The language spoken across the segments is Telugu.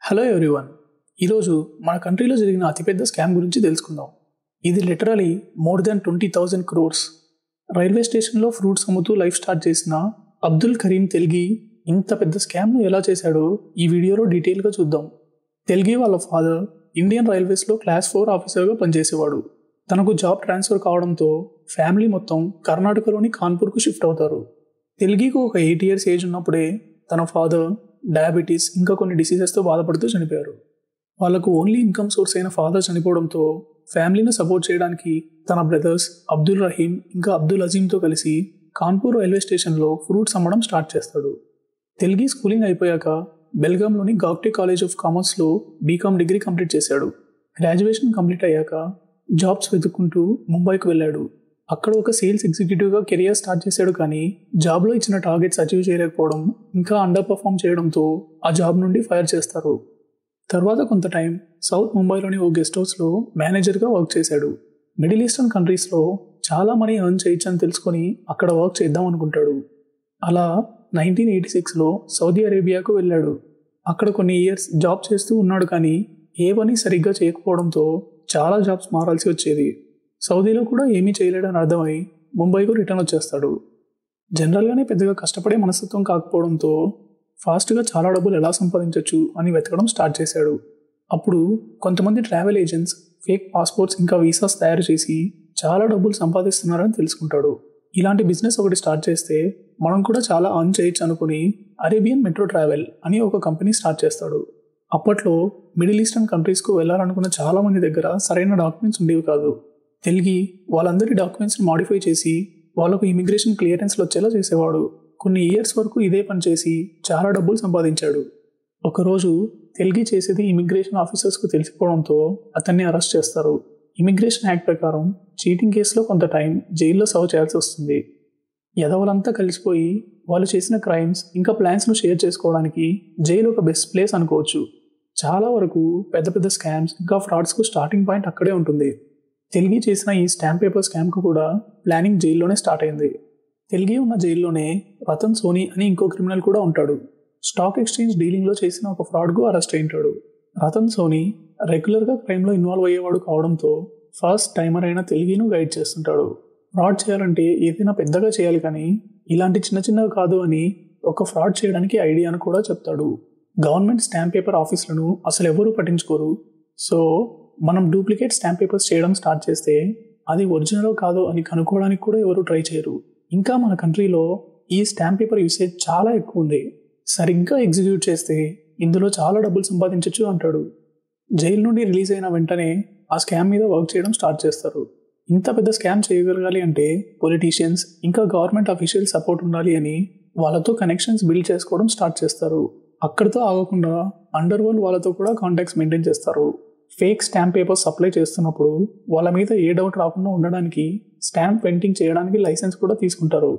హలో ఎవ్రీవన్ ఈరోజు మన కంట్రీలో జరిగిన అతిపెద్ద స్కామ్ గురించి తెలుసుకుందాం ఇది literally more than twenty thousand crores railway స్టేషన్లో ఫ్రూట్స్ అమ్ముతూ లైఫ్ స్టార్ట్ చేసిన అబ్దుల్ కరీం తెల్గి ఇంత పెద్ద స్కామ్ను ఎలా చేశాడో ఈ వీడియోలో డీటెయిల్గా చూద్దాం తెల్గి వాళ్ళ ఫాదర్ ఇండియన్ రైల్వేస్లో క్లాస్ ఫోర్ ఆఫీసర్గా పనిచేసేవాడు తనకు జాబ్ ట్రాన్స్ఫర్ కావడంతో ఫ్యామిలీ మొత్తం కర్ణాటకలోని కాన్పూర్కు షిఫ్ట్ అవుతారు తెల్గికు ఒక ఎయిట్ ఇయర్స్ ఏజ్ ఉన్నప్పుడే తన ఫాదర్ డయాబెటీస్ ఇంకా కొన్ని డిసీజెస్తో బాధపడుతూ చనిపోయారు వాళ్ళకు ఓన్లీ ఇన్కమ్ సోర్స్ అయిన ఫాదర్ చనిపోవడంతో ఫ్యామిలీని సపోర్ట్ చేయడానికి తన బ్రదర్స్ అబ్దుల్ రహీం ఇంకా అబ్దుల్ అజీంతో కలిసి కాన్పూర్ రైల్వే స్టేషన్లో ఫ్రూట్స్ అమ్మడం స్టార్ట్ చేస్తాడు తెలుగు స్కూలింగ్ అయిపోయాక బెల్గాంలోని గాక్టే కాలేజ్ ఆఫ్ కామర్స్లో బీకామ్ డిగ్రీ కంప్లీట్ చేశాడు గ్రాడ్యుయేషన్ కంప్లీట్ అయ్యాక జాబ్స్ వెతుక్కుంటూ ముంబైకి వెళ్ళాడు అక్కడ ఒక సేల్స్ ఎగ్జిక్యూటివ్గా కెరియర్ స్టార్ట్ చేశాడు కానీ జాబ్లో ఇచ్చిన టార్గెట్స్ అచీవ్ చేయలేకపోవడం ఇంకా అండర్ పర్ఫామ్ చేయడంతో ఆ జాబ్ నుండి ఫైర్ చేస్తారు తర్వాత కొంత టైం సౌత్ ముంబైలోని ఓ గెస్ట్ హౌస్లో మేనేజర్గా వర్క్ చేశాడు మిడిల్ ఈస్టర్న్ కంట్రీస్లో చాలా మనీ ఎర్న్ చేయొచ్చని తెలుసుకొని అక్కడ వర్క్ చేద్దాం అనుకుంటాడు అలా నైన్టీన్ ఎయిటీ సిక్స్లో సౌదీ అరేబియాకు వెళ్ళాడు అక్కడ కొన్ని ఇయర్స్ జాబ్ చేస్తూ ఉన్నాడు కానీ ఏ పని సరిగ్గా చేయకపోవడంతో చాలా జాబ్స్ మారాల్సి వచ్చేది సౌదీలో కూడా ఏమీ చేయలేడని అర్థమై ముంబైకు రిటర్న్ వచ్చేస్తాడు జనరల్గానే పెద్దగా కష్టపడే మనస్తత్వం కాకపోవడంతో ఫాస్ట్గా చాలా డబ్బులు ఎలా సంపాదించవచ్చు అని వెతకడం స్టార్ట్ చేశాడు అప్పుడు కొంతమంది ట్రావెల్ ఏజెంట్స్ ఫేక్ పాస్పోర్ట్స్ ఇంకా వీసాస్ తయారు చేసి చాలా డబ్బులు సంపాదిస్తున్నారని తెలుసుకుంటాడు ఇలాంటి బిజినెస్ ఒకటి స్టార్ట్ చేస్తే మనం కూడా చాలా అర్న్ చేయొచ్చు అనుకుని అరేబియన్ మెట్రో ట్రావెల్ అని ఒక కంపెనీ స్టార్ట్ చేస్తాడు అప్పట్లో మిడిల్ ఈస్టర్న్ కంట్రీస్కు వెళ్ళాలనుకున్న చాలా మంది దగ్గర సరైన డాక్యుమెంట్స్ ఉండేవి కాదు తెలుగి వాళ్ళందరి డాక్యుమెంట్స్ని మాడిఫై చేసి వాళ్ళకు ఇమిగ్రేషన్ క్లియరెన్స్లు వచ్చేలా చేసేవాడు కొన్ని ఇయర్స్ వరకు ఇదే పని చేసి చాలా డబ్బులు సంపాదించాడు ఒకరోజు తెలుగి చేసేది ఇమిగ్రేషన్ ఆఫీసర్స్కు తెలిసిపోవడంతో అతన్ని అరెస్ట్ చేస్తారు ఇమిగ్రేషన్ యాక్ట్ ప్రకారం చీటింగ్ కేసులో కొంత టైం జైల్లో సర్వ్ చేయాల్సి వస్తుంది ఎదవలంతా కలిసిపోయి వాళ్ళు చేసిన క్రైమ్స్ ఇంకా ప్లాన్స్ను షేర్ చేసుకోవడానికి జైలు ఒక బెస్ట్ ప్లేస్ అనుకోవచ్చు చాలా వరకు పెద్ద పెద్ద స్కామ్స్ ఇంకా ఫ్రాడ్స్కు స్టార్టింగ్ పాయింట్ అక్కడే ఉంటుంది తెలుగు చేసిన ఈ స్టాంప్ పేపర్ స్కామ్కు కూడా ప్లానింగ్ జైల్లోనే స్టార్ట్ అయింది తెలుగు ఉన్న జైల్లోనే రతన్ సోనీ అని ఇంకో క్రిమినల్ కూడా ఉంటాడు స్టాక్ ఎక్స్చేంజ్ డీలింగ్లో చేసిన ఒక ఫ్రాడ్కు అరెస్ట్ అయింటాడు రతన్ సోనీ రెగ్యులర్గా క్రైమ్లో ఇన్వాల్వ్ అయ్యేవాడు కావడంతో ఫస్ట్ టైమర్ అయిన తెలుగును గైడ్ చేస్తుంటాడు ఫ్రాడ్ చేయాలంటే ఏదైనా పెద్దగా చేయాలి కానీ ఇలాంటి చిన్న చిన్నవి కాదు అని ఒక ఫ్రాడ్ చేయడానికి ఐడియాను కూడా చెప్తాడు గవర్నమెంట్ స్టాంప్ పేపర్ ఆఫీసులను అసలు ఎవరూ పట్టించుకోరు సో మనం డూప్లికేట్ స్టాంప్ పేపర్స్ చేయడం స్టార్ట్ చేస్తే అది ఒరిజినల్ కాదు అని కనుక్కోవడానికి కూడా ఎవరు ట్రై చేయరు ఇంకా మన కంట్రీలో ఈ స్టాంప్ పేపర్ యూసేజ్ చాలా ఎక్కువ ఉంది సరిగ్గా ఎగ్జిక్యూట్ చేస్తే ఇందులో చాలా డబ్బులు సంపాదించవచ్చు అంటాడు జైలు నుండి రిలీజ్ అయిన వెంటనే ఆ స్కామ్ మీద వర్క్ చేయడం స్టార్ట్ చేస్తారు ఇంత పెద్ద స్కామ్ చేయగలగాలి అంటే పొలిటీషియన్స్ ఇంకా గవర్నమెంట్ అఫీషియల్ సపోర్ట్ ఉండాలి అని వాళ్ళతో కనెక్షన్స్ బిల్డ్ చేసుకోవడం స్టార్ట్ చేస్తారు అక్కడితో ఆగకుండా అండర్ వరల్డ్ వాళ్ళతో కూడా కాంటాక్ట్స్ మెయింటైన్ చేస్తారు ఫేక్ స్టాంప్ పేపర్స్ సప్లై చేస్తున్నప్పుడు వాళ్ళ మీద ఏ డౌట్ రాకుండా ఉండడానికి స్టాంప్ పెయింటింగ్ చేయడానికి లైసెన్స్ కూడా తీసుకుంటారు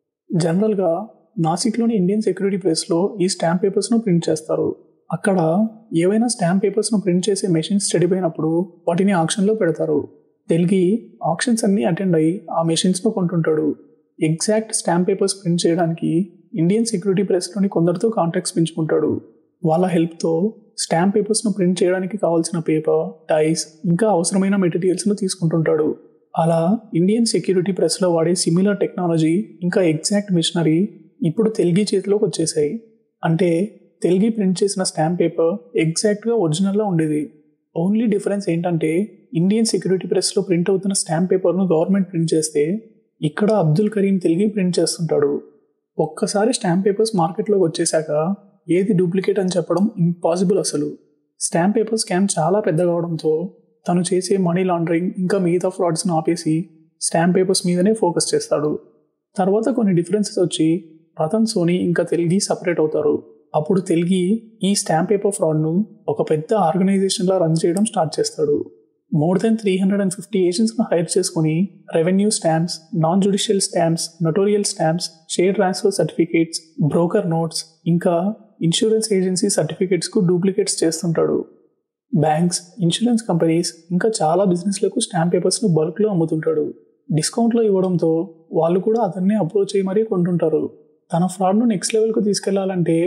జనరల్గా నాసిక్లోని ఇండియన్ సెక్యూరిటీ ప్రెస్లో ఈ స్టాంప్ పేపర్స్ను ప్రింట్ చేస్తారు అక్కడ ఏవైనా స్టాంప్ పేపర్స్ను ప్రింట్ చేసే మెషిన్స్ చెడిపోయినప్పుడు వాటిని ఆక్షన్లో పెడతారు తెలుగు ఆక్షన్స్ అన్నీ అటెండ్ అయ్యి ఆ మెషిన్స్ను కొంటుంటాడు ఎగ్జాక్ట్ స్టాంప్ పేపర్స్ ప్రింట్ చేయడానికి ఇండియన్ సెక్యూరిటీ ప్రెస్లోని కొందరితో కాంటాక్ట్స్ పెంచుకుంటాడు వాళ్ళ హెల్ప్తో స్టాంప్ పేపర్స్ను ప్రింట్ చేయడానికి కావాల్సిన పేపర్ టైస్ ఇంకా అవసరమైన మెటీరియల్స్ను తీసుకుంటుంటాడు అలా ఇండియన్ సెక్యూరిటీ ప్రెస్లో వాడే సిమిలర్ టెక్నాలజీ ఇంకా ఎగ్జాక్ట్ మిషనరీ ఇప్పుడు తెలుగు చేతిలోకి వచ్చేసాయి అంటే తెలుగు ప్రింట్ చేసిన స్టాంప్ పేపర్ ఎగ్జాక్ట్గా ఒరిజినల్లా ఉండేది ఓన్లీ డిఫరెన్స్ ఏంటంటే ఇండియన్ సెక్యూరిటీ ప్రెస్లో ప్రింట్ అవుతున్న స్టాంప్ పేపర్ను గవర్నమెంట్ ప్రింట్ చేస్తే ఇక్కడ అబ్దుల్ కరీం తెలుగు ప్రింట్ చేస్తుంటాడు ఒక్కసారి స్టాంప్ పేపర్స్ మార్కెట్లోకి వచ్చేసాక ఏది డూప్లికేట్ అని చెప్పడం ఇంపాసిబుల్ అసలు స్టాంప్ పేపర్ స్కామ్ చాలా పెద్ద కావడంతో తను చేసే మనీ లాండరింగ్ ఇంకా మిగతా ఫ్రాడ్స్ను ఆపేసి స్టాంప్ పేపర్స్ మీదనే ఫోకస్ చేస్తాడు తర్వాత కొన్ని డిఫరెన్సెస్ వచ్చి రతన్ సోనీ ఇంకా తెలుగు సపరేట్ అవుతారు అప్పుడు తెలుగు ఈ స్టాంప్ పేపర్ ఫ్రాడ్ను ఒక పెద్ద ఆర్గనైజేషన్లా రన్ చేయడం స్టార్ట్ చేస్తాడు more than three hundred and fifty ఏజెంట్స్ను హైర్ చేసుకుని revenue stamps non judicial stamps notarial stamps share transfer certificates broker notes ఇంకా ఇన్సూరెన్స్ ఏజెన్సీ సర్టిఫికేట్స్కు డూప్లికేట్స్ చేస్తుంటాడు బ్యాంక్స్ ఇన్సూరెన్స్ కంపెనీస్ ఇంకా చాలా బిజినెస్లకు స్టాంప్ పేపర్స్ను బల్క్లో అమ్ముతుంటాడు డిస్కౌంట్లో ఇవ్వడంతో వాళ్ళు కూడా అతన్ని అప్రోచ్ అయ్యి మరీ కొంటుంటారు తన ఫ్రాడ్ను నెక్స్ట్ లెవెల్కు తీసుకెళ్లాలంటే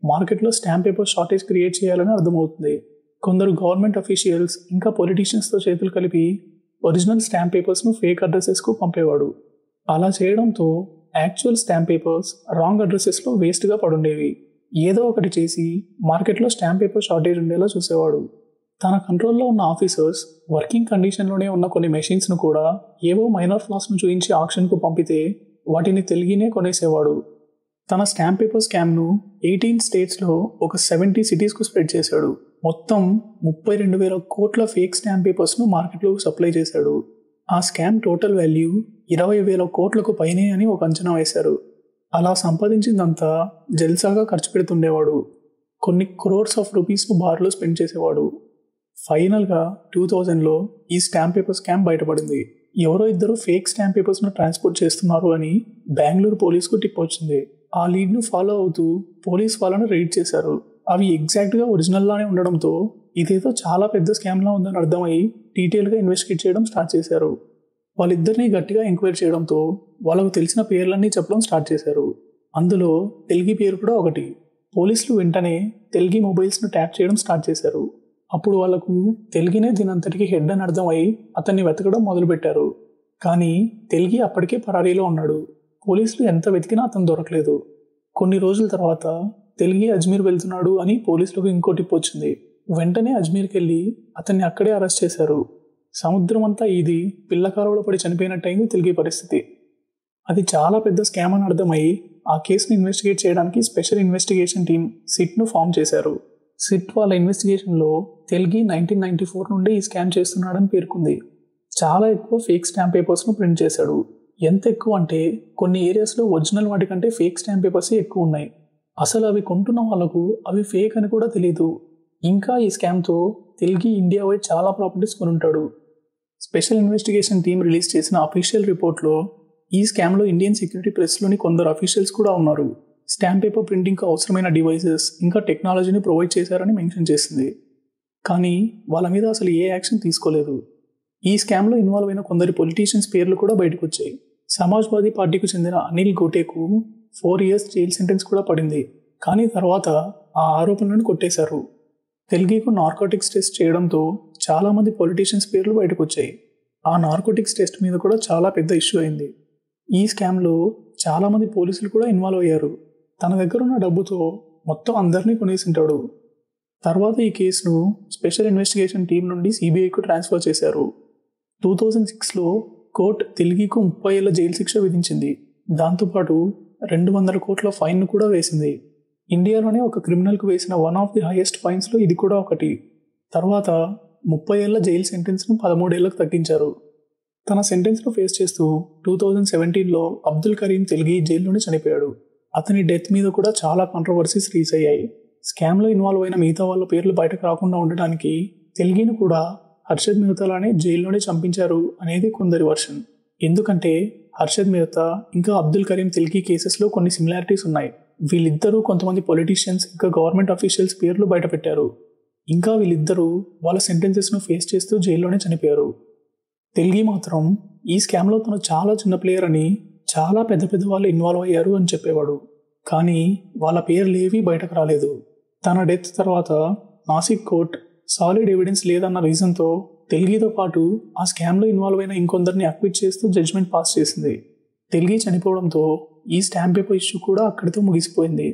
మార్కెట్లో స్టాంప్ పేపర్ షార్టేజ్ క్రియేట్ చేయాలని అర్థమవుతుంది కొందరు గవర్నమెంట్ అఫీషియల్స్ ఇంకా పొలిటీషియన్స్తో చేతులు కలిపి ఒరిజినల్ స్టాంప్ పేపర్స్ను ఫేక్ అడ్రసెస్కు పంపేవాడు అలా చేయడంతో యాక్చువల్ స్టాంప్ పేపర్స్ రాంగ్ అడ్రసెస్లో వేస్ట్గా పడుండేవి ఏదో ఒకటి చేసి మార్కెట్లో స్టాంప్ పేపర్ షార్టేజ్ ఉండేలా చూసేవాడు తన కంట్రోల్లో ఉన్న ఆఫీసర్స్ వర్కింగ్ కండిషన్లోనే ఉన్న కొన్ని మెషిన్స్ను కూడా ఏవో మైనర్ ఫ్లాస్ను చూయించి ఆక్షన్కు పంపితే వాటిని తెలిగినే కొనేసేవాడు తన స్టాంప్ పేపర్ స్కామ్ను ఎయిటీన్ స్టేట్స్లో ఒక సెవెంటీ సిటీస్కు స్ప్రెడ్ చేశాడు మొత్తం ముప్పై రెండు వేల కోట్ల ఫేక్ స్టాంప్ పేపర్స్ను మార్కెట్లోకి సప్లై చేశాడు ఆ స్కామ్ టోటల్ వాల్యూ ఇరవై వేల కోట్లకు పైనే అని ఒక అంచనా వేశారు అలా సంపాదించిందంతా జల్సాగా ఖర్చు పెడుతుండేవాడు కొన్ని క్రోర్స్ ఆఫ్ రూపీస్ను బార్లో స్పెండ్ చేసేవాడు ఫైనల్గా టూ థౌజండ్లో ఈ స్టాంప్ పేపర్ స్కామ్ బయటపడింది ఎవరో ఇద్దరు ఫేక్ స్టాంప్ పేపర్స్ను ట్రాన్స్పోర్ట్ చేస్తున్నారు అని బెంగళూరు పోలీస్కు టిప్ వచ్చింది ఆ లీడ్ను ఫాలో అవుతూ పోలీస్ వాళ్ళను రైడ్ చేశారు అవి ఎగ్జాక్ట్గా ఒరిజినల్లానే ఉండడంతో ఇదేదో చాలా పెద్ద స్కామ్లా ఉందని అర్థమై డీటెయిల్గా ఇన్వెస్టిగేట్ చేయడం స్టార్ట్ చేశారు వాళ్ళిద్దరిని గట్టిగా ఎంక్వైరీ చేయడంతో వాళ్ళకు తెలిసిన పేర్లన్నీ చెప్పడం స్టార్ట్ చేశారు అందులో తెలుగు పేరు కూడా ఒకటి పోలీసులు వెంటనే తెలుగు మొబైల్స్ను ట్యాప్ చేయడం స్టార్ట్ చేశారు అప్పుడు వాళ్ళకు తెలుగునే దీనంతటికి హెడ్ అని అర్థమై అతన్ని వెతకడం మొదలుపెట్టారు కానీ తెలుగు అప్పటికే పరారీలో ఉన్నాడు పోలీసులు ఎంత వెతికినా అతను దొరకలేదు కొన్ని రోజుల తర్వాత తెలుగు అజ్మీర్ వెళ్తున్నాడు అని పోలీసులకు ఇంకో టిప్ వచ్చింది వెంటనే అజ్మీర్కి వెళ్ళి అతన్ని అక్కడే అరెస్ట్ చేశారు సముద్రం అంతా ఇది పిల్లకారులో పడి చనిపోయినట్టయింది తెలుగు పరిస్థితి అది చాలా పెద్ద స్కామ్ అని అర్థమై ఆ కేసును ఇన్వెస్టిగేట్ చేయడానికి స్పెషల్ ఇన్వెస్టిగేషన్ టీం సిట్ను ఫామ్ చేశారు సిట్ వాళ్ళ ఇన్వెస్టిగేషన్లో తెలుగు నైన్టీన్ నైన్టీ ఫోర్ నుండి ఈ స్కామ్ చేస్తున్నాడని పేర్కొంది చాలా ఎక్కువ ఫేక్ స్టాంప్ పేపర్స్ను ప్రింట్ చేశాడు ఎంత ఎక్కువ అంటే కొన్ని ఏరియాస్లో ఒరిజినల్ వాటికంటే ఫేక్ స్టాంప్ పేపర్స్ ఎక్కువ ఉన్నాయి అసలు అవి కొంటున్న వాళ్ళకు అవి ఫేక్ అని కూడా తెలియదు ఇంకా ఈ స్కామ్తో తెలుగు ఇండియా వైడ్ చాలా ప్రాపర్టీస్ కొనుంటాడు స్పెషల్ ఇన్వెస్టిగేషన్ టీం రిలీజ్ చేసిన అఫీషియల్ రిపోర్ట్లో ఈ స్కామ్లో ఇండియన్ సెక్యూరిటీ ప్రెస్లోని కొందరు అఫీషియల్స్ కూడా ఉన్నారు స్టాంప్ పేపర్ ప్రింటింగ్కి అవసరమైన డివైసెస్ ఇంకా టెక్నాలజీని ప్రొవైడ్ చేశారని మెన్షన్ చేసింది కానీ వాళ్ళ మీద అసలు ఏ యాక్షన్ తీసుకోలేదు ఈ స్కామ్లో ఇన్వాల్వ్ అయిన కొందరి పొలిటీషియన్స్ పేర్లు కూడా బయటకు వచ్చాయి సమాజ్వాదీ పార్టీకి చెందిన అనిల్ గోటేకు ఫోర్ ఇయర్స్ జైల్ సెంటెన్స్ కూడా పడింది కానీ తర్వాత ఆ ఆరోపణలను కొట్టేశారు తెలుగుకు నార్కోటిక్స్ టెస్ట్ చేయడంతో చాలామంది పొలిటీషియన్స్ పేర్లు బయటకు వచ్చాయి ఆ నార్కోటిక్స్ టెస్ట్ మీద కూడా చాలా పెద్ద ఇష్యూ అయింది ఈ స్కామ్లో చాలామంది పోలీసులు కూడా ఇన్వాల్వ్ అయ్యారు తన దగ్గర ఉన్న డబ్బుతో మొత్తం అందరినీ కొనేసింటాడు తర్వాత ఈ కేసును స్పెషల్ ఇన్వెస్టిగేషన్ టీం నుండి సిబిఐకు ట్రాన్స్ఫర్ చేశారు టూ థౌజండ్ సిక్స్లో కోర్టు తెలుగుకు ముప్పై ఏళ్ల జైలు శిక్ష విధించింది దాంతోపాటు రెండు వందల కోట్ల ఫైన్ను కూడా వేసింది ఇండియాలోనే ఒక క్రిమినల్కు వేసిన వన్ ఆఫ్ ది హైయెస్ట్ ఫైన్స్లో ఇది కూడా ఒకటి తర్వాత ముప్పై ఏళ్ల జైలు సెంటెన్స్ను పదమూడేళ్లకు తగ్గించారు తన సెంటెన్స్ను ఫేస్ చేస్తూ టూ థౌజండ్ సెవెంటీన్లో అబ్దుల్ కరీం తెలుగు జైల్లోనే చనిపోయాడు అతని డెత్ మీద కూడా చాలా కాంట్రవర్సీస్ రీచ్ అయ్యాయి స్కామ్లో ఇన్వాల్వ్ అయిన మిగతా వాళ్ళ పేర్లు బయటకు రాకుండా ఉండడానికి తెలుగును కూడా హర్షద్ మెహతాలానే జైల్లోనే చంపించారు అనేది కొందరి వర్షన్ ఎందుకంటే హర్షద్ మెహతా ఇంకా అబ్దుల్ కరీం తెలుగు కేసెస్లో కొన్ని సిమిలారిటీస్ ఉన్నాయి వీళ్ళిద్దరూ కొంతమంది పొలిటీషియన్స్ ఇంకా గవర్నమెంట్ అఫీషియల్స్ పేర్లు బయటపెట్టారు ఇంకా వీళ్ళిద్దరూ వాళ్ళ సెంటెన్సెస్ను ఫేస్ చేస్తూ జైల్లోనే చనిపోయారు తెలుగు మాత్రం ఈ స్కామ్లో తను చాలా చిన్న ప్లేయర్ అని చాలా పెద్ద పెద్ద వాళ్ళు ఇన్వాల్వ్ అయ్యారు అని చెప్పేవాడు కానీ వాళ్ళ పేర్లు ఏవీ బయటకు రాలేదు తన డెత్ తర్వాత నాసిక్ కోర్ట్ సాలిడ్ ఎవిడెన్స్ లేదన్న రీజన్తో తెలుగుతో పాటు ఆ స్కామ్లో ఇన్వాల్వ్ అయిన ఇంకొందరిని అక్విట్ చేస్తూ జడ్జ్మెంట్ పాస్ చేసింది తెలుగు చనిపోవడంతో ఈ స్టాంప్ పేపర్ ఇష్యూ కూడా అక్కడితో ముగిసిపోయింది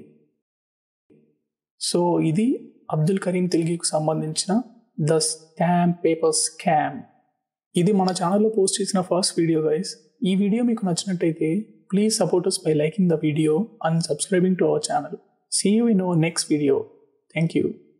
సో ఇది అబ్దుల్ కరీం తెలుగుకు సంబంధించిన ద స్టాంప్ పేపర్ స్కామ్ ఇది మన ఛానల్లో పోస్ట్ చేసిన ఫస్ట్ వీడియో గైస్ ఈ వీడియో మీకు నచ్చినట్టయితే please support us by liking the video and subscribing to our channel. See you in our next video. Thank you.